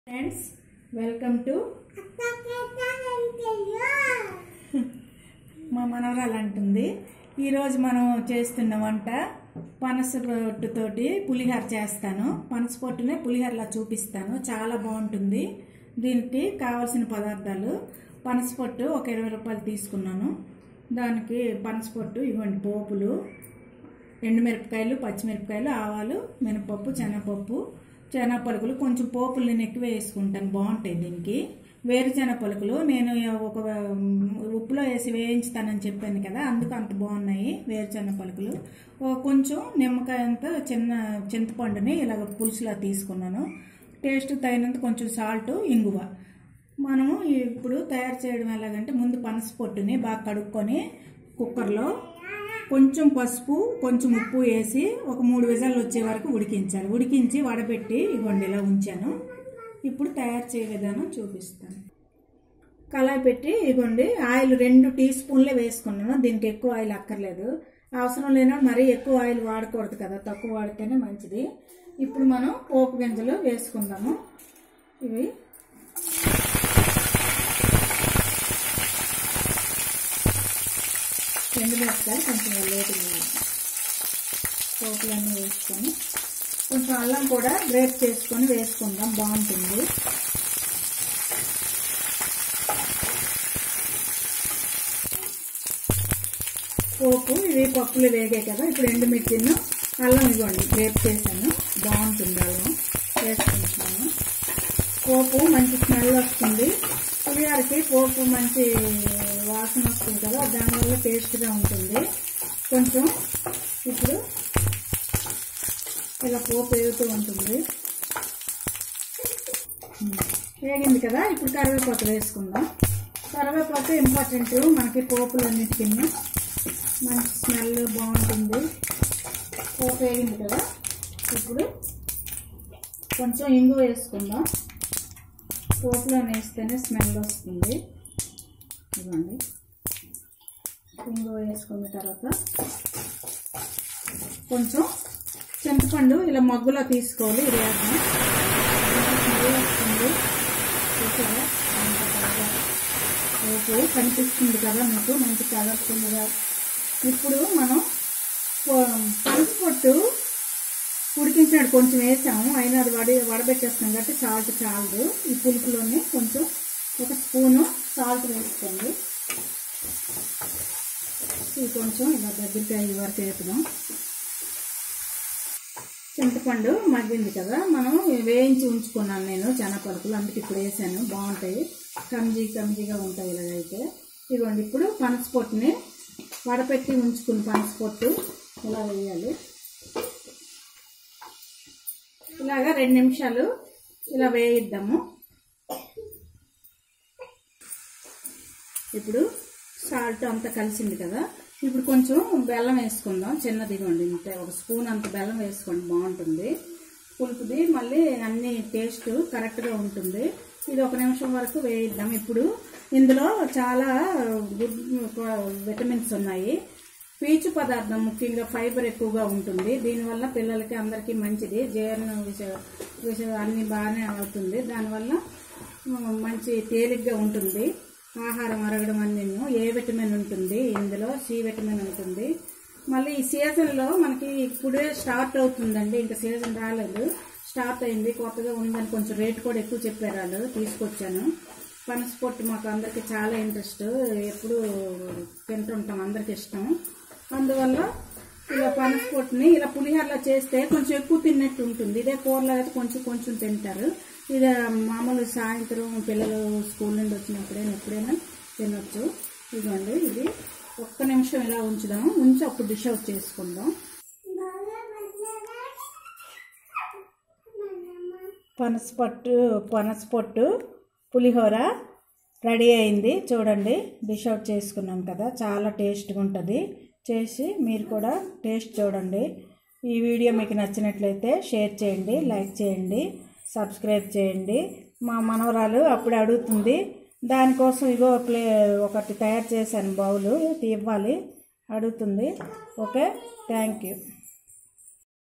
friends welcome to మా మనవరాలు అంటుంది ఈరోజు మనం చేస్తున్న వంట పనస పొట్టుతోటి పులిహోర చేస్తాను పనస పొట్టునే పులిహోరలా చూపిస్తాను చాలా బాగుంటుంది దీనికి కావాల్సిన పదార్థాలు పనస పొట్టు ఒక ఇరవై రూపాయలు తీసుకున్నాను దానికి పనస పొట్టు ఇవ్వండి పోపులు ఎండుమిరపకాయలు పచ్చిమిరపకాయలు ఆవాలు మినపప్పు శనగపప్పు శనగ పలుకులు కొంచెం పోపులు నేను ఎక్కువ వేసుకుంటాను బాగుంటాయి దీనికి వేరుశెనగ పలుకులు నేను ఒక ఉమ్, ఉప్పులో వేసి వేయించుతానని చెప్పాను కదా అందుకు అంత బాగున్నాయి వేరుశెనగ పలుకులు ఓ కొంచెం నిమ్మకాయ అంత చిన్న చింతపండుని ఇలాగ పులుసులా తీసుకున్నాను టేస్ట్ తగినంత కొంచెం సాల్ట్ ఇంగువ మనము ఇప్పుడు తయారు చేయడం ఎలాగంటే ముందు పనస పొట్టుని బాగా కడుక్కొని కుక్కర్లో కొంచెం పసుపు కొంచెం ఉప్పు వేసి ఒక మూడు విజాలు వచ్చే వరకు ఉడికించాలి ఉడికించి వడబెట్టి ఇవ్వండి ఇలా ఉంచాను ఇప్పుడు తయారు చేయ విధానం చూపిస్తాను కళాయి పెట్టి ఇవ్వండి ఆయిల్ రెండు టీ స్పూన్లే వేసుకున్నాను దీనికి ఎక్కువ ఆయిల్ అక్కర్లేదు అవసరం లేనప్పుడు మరీ ఎక్కువ ఆయిల్ వాడకూడదు కదా తక్కువ వాడితేనే మంచిది ఇప్పుడు మనం పోపు గింజలు వేసుకుందాము ఇవి రెండు మిరపకాయలు కొంచెం లేటుగా పోపులన్నీ వేసుకొని కొంచెం అల్లం కూడా గ్రేట్ చేసుకొని వేసుకుందాం బాగుంటుంది పోపు ఇవి పప్పులు వేగాయి కదా ఇప్పుడు ఎండుమిర్చిను అల్లం ఇవ్వండి గ్రేట్ చేశాను బాగుంటుంది అల్లం వేసుకుంటున్నాను పోపు మంచి స్మెల్ వస్తుంది పులిహోరకి పోపు మంచి వాసన వస్తుంది కదా దానివల్ల టేస్ట్గా ఉంటుంది కొంచెం ఇప్పుడు ఇలా పోపు వేగుతూ ఉంటుంది వేగింది కదా ఇప్పుడు కరివేపాకు వేసుకుందాం కరివేపాకు ఇంపార్టెంట్ మనకి పోపులన్నిటికీ మంచి స్మెల్ బాగుంటుంది పోపు వేగింది కదా ఇప్పుడు కొంచెం ఇంగు వేసుకుందాం పోపులో వేస్తేనే స్మెల్ వస్తుంది ఇవ్వండి ఇంగు వేసుకున్న తర్వాత కొంచెం చింతపండు ఇలా మగ్గులో తీసుకోవాలి ఇది వేద్దాం స్మెల్ వస్తుంది చూసారా అంత బాగా పోపు కనిపిస్తుంది కదా మీకు మంచి కలర్ఫుల్గా ఇప్పుడు మనం పలుపు పొట్టు ఉడికించినట్టు కొంచెం వేసాము అయినా అది వడి వడబెట్టేస్తాం కాబట్టి సాల్ట్ చాలదు ఈ పులుపులోనే కొంచెం ఒక స్పూను సాల్ట్ వేసుకోండి ఇది కొంచెం ఇలా దగ్గరికి అయ్యే వరకు వేపుదాం చింతపండు మగ్గింది కదా మనం వేయించి ఉంచుకున్నాను నేను శనగపలుకులు అందుకు ఇప్పుడు వేసాను బాగుంటాయి కమ్జీ కమ్జీగా ఉంటాయి ఇలాగైతే ఇదిగోండి ఇప్పుడు పనసపొట్టుని వడపెట్టి ఉంచుకుని పనసపొట్టు ఇలా వేయాలి ఇలాగా రెండు నిమిషాలు ఇలా వేయిద్దాము ఇప్పుడు సాల్ట్ అంతా కలిసింది కదా ఇప్పుడు కొంచెం బెల్లం వేసుకుందాం చిన్నది ఇవ్వండి ఇంత ఒక స్పూన్ అంత బెల్లం వేసుకోండి బాగుంటుంది పులుపుది మళ్ళీ అన్ని టేస్ట్ కరెక్ట్గా ఉంటుంది ఇది ఒక నిమిషం వరకు వేయిద్దాం ఇప్పుడు ఇందులో చాలా గుడ్ విటమిన్స్ ఉన్నాయి పీచు పదార్థం ముఖ్యంగా ఫైబర్ ఎక్కువగా ఉంటుంది దీనివల్ల పిల్లలకి అందరికీ మంచిది జీర్ణ విష విష అన్ని బాగానే అవుతుంది దానివల్ల ఉమ్, మంచి తేలిగ్గా ఉంటుంది ఆహారం అరగడం అన్నీ ఏ విటమిన్ ఉంటుంది ఇందులో సి విటమిన్ ఉంటుంది మళ్ళీ ఈ సీజన్లో మనకి ఇప్పుడే స్టార్ట్ అవుతుందండి ఇంకా సీజన్ రాలేదు స్టార్ట్ అయింది కొత్తగా ఉందని కొంచెం రేట్ కూడా ఎక్కువ చెప్పారు వాళ్ళు తీసుకొచ్చాను పనస పొట్టు మాకు అందరికీ చాలా ఇంట్రెస్ట్ ఎప్పుడు తింటుంటాం అందరికి ఇష్టం అందువల్ల ఇలా పనస పొట్టుని ఇలా పులిహోరలో చేస్తే కొంచెం ఎక్కువ తిన్నట్టు ఉంటుంది ఇదే కూరలో అయితే కొంచెం కొంచెం తింటారు ఇది మామూలు సాయంత్రం పిల్లలు స్కూల్ నుండి వచ్చినప్పుడైనా ఎప్పుడైనా తినొచ్చు ఇదిగోండి ఇది ఒక్క నిమిషం ఇలా ఉంచుదాం ఉంచి అప్పుడు డిష్ అవుట్ చేసుకుందాం పనసపట్టు పనసపొట్టు పులిహోర రెడీ అయింది చూడండి డిష్ అవుట్ చేసుకున్నాం కదా చాలా టేస్ట్గా ఉంటుంది చేసి మీరు కూడా టేస్ట్ చూడండి ఈ వీడియో మీకు నచ్చినట్లయితే షేర్ చేయండి లైక్ చేయండి సబ్స్క్రైబ్ చేయండి మా మనవరాలు అప్పుడు అడుగుతుంది దానికోసం ఇగో ప్లే ఒకటి తయారు చేశాను బౌలు ఇవ్వాలి అడుగుతుంది ఓకే థ్యాంక్ యూ